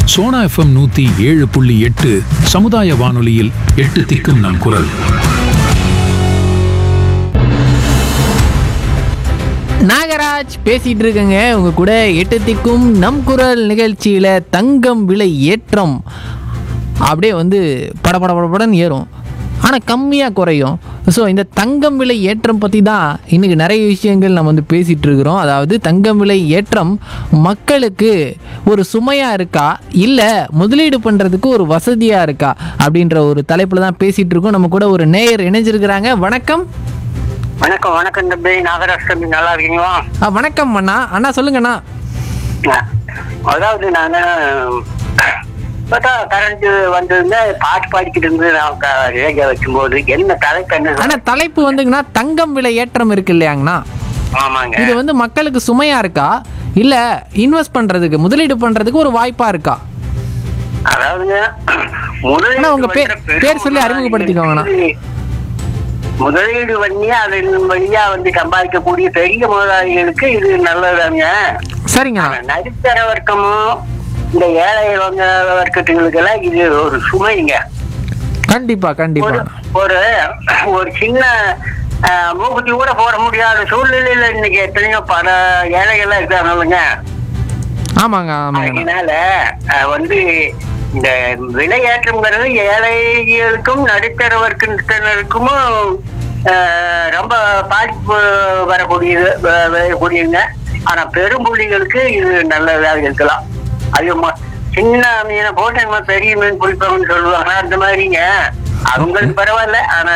Sona FM நூத்தி ஏழு புள்ளி எட்டு சமுதாய வானொலியில் எட்டு திக்கும் நம் குரல் நாகராஜ் பேசிட்டு இருக்கேங்க உங்க கூட எட்டு திக்கும் நம் குரல் நிகழ்ச்சியில தங்கம் விலை ஏற்றம் அப்படியே வந்து பட பட படபடன்னு ஏறும் ஆனால் கம்மியாக குறையும் ஸோ இந்த தங்கம் விலை ஏற்றம் பற்றி தான் இன்றைக்கி நிறைய விஷயங்கள் நம்ம வந்து பேசிகிட்டு இருக்கிறோம் அதாவது தங்கம் விலை ஏற்றம் மக்களுக்கு ஒரு சுமையாக இருக்கா இல்லை முதலீடு பண்ணுறதுக்கு ஒரு வசதியாக இருக்கா அப்படின்ற ஒரு தலைப்பில் தான் பேசிகிட்டு இருக்கோம் நம்ம கூட ஒரு நேயர் இணைஞ்சிருக்கிறாங்க வணக்கம் வணக்கம் வணக்கம் தம்பி நாகராஜ் தம்பி நல்லா இருக்கீங்களா ஆ, வணக்கம் அண்ணா அண்ணா சொல்லுங்கண்ணா அஹ், அதாவது நான் இப்பதான் கரண்ட் வந்ததுல பாட்டு பாடிக்கிட்டு இருந்து நான் க- ரேடியோ வைக்கும்போது என்ன தலைப்பு என்ன ஆனா தலைப்பு வந்துங்கன்னா தங்கம் விலை ஏற்றம் இருக்கு இல்லையாங்கண்ணா ஆமாங்க இது வந்து மக்களுக்கு சுமையா இருக்கா இல்ல இன்வெஸ்ட் பண்றதுக்கு முதலீடு பண்றதுக்கு ஒரு வாய்ப்பா இருக்கா அதாவதுங்க முதலீடு அண்ணா, உங்க பே- பண்ற பேர் சொல்லி அறிமுகப்படுத்திக்கோங்கண்ணா. முதலீடு பண்ணி அதன் வழியா வந்து சம்பாதிக்கக்கூடிய பெரிய முதலாளிகளுக்கு இது நல்லதாங்க சரிங்கண்ணா ஆனா, நடுத்தர வர்க்கமும் இந்த ஏழை வங்க வர்க்கத்துகளுக்கெல்லாம் இது ஒரு சுமைங்க கண்டிப்பா கண்டிப்பா ஒரு ஒரு ஒரு சின்ன அஹ், மூக்குத்தி கூட போட முடியாத சூழ்நிலையில இன்னைக்கு எத்தனையோ பல ஏழைகள்லாம் இருக்காங்கல்லுங்க ஆமாங்க ஆமாங்க அதனால அஹ், வந்து இந்த விலையேற்றம்ங்கிறது ஏழைகளுக்கும் நடுத்தர வர்க்கத்தினருக்கும் அஹ், ரொம்ப பாதிப்பு வரக்கூடியது வ- வரக்கூடியதுங்க ஆனா பெரும்புள்ளிகளுக்கு இது நல்லதாக இருக்கலாம் அது ம- சின்ன மீனை போட்டு நம்ம பெரிய மீன் பிடிப்போம்னு சொல்லுவாங்க அந்த மாதிரிங்க அவங்களுக்கு பரவாயில்ல ஆனா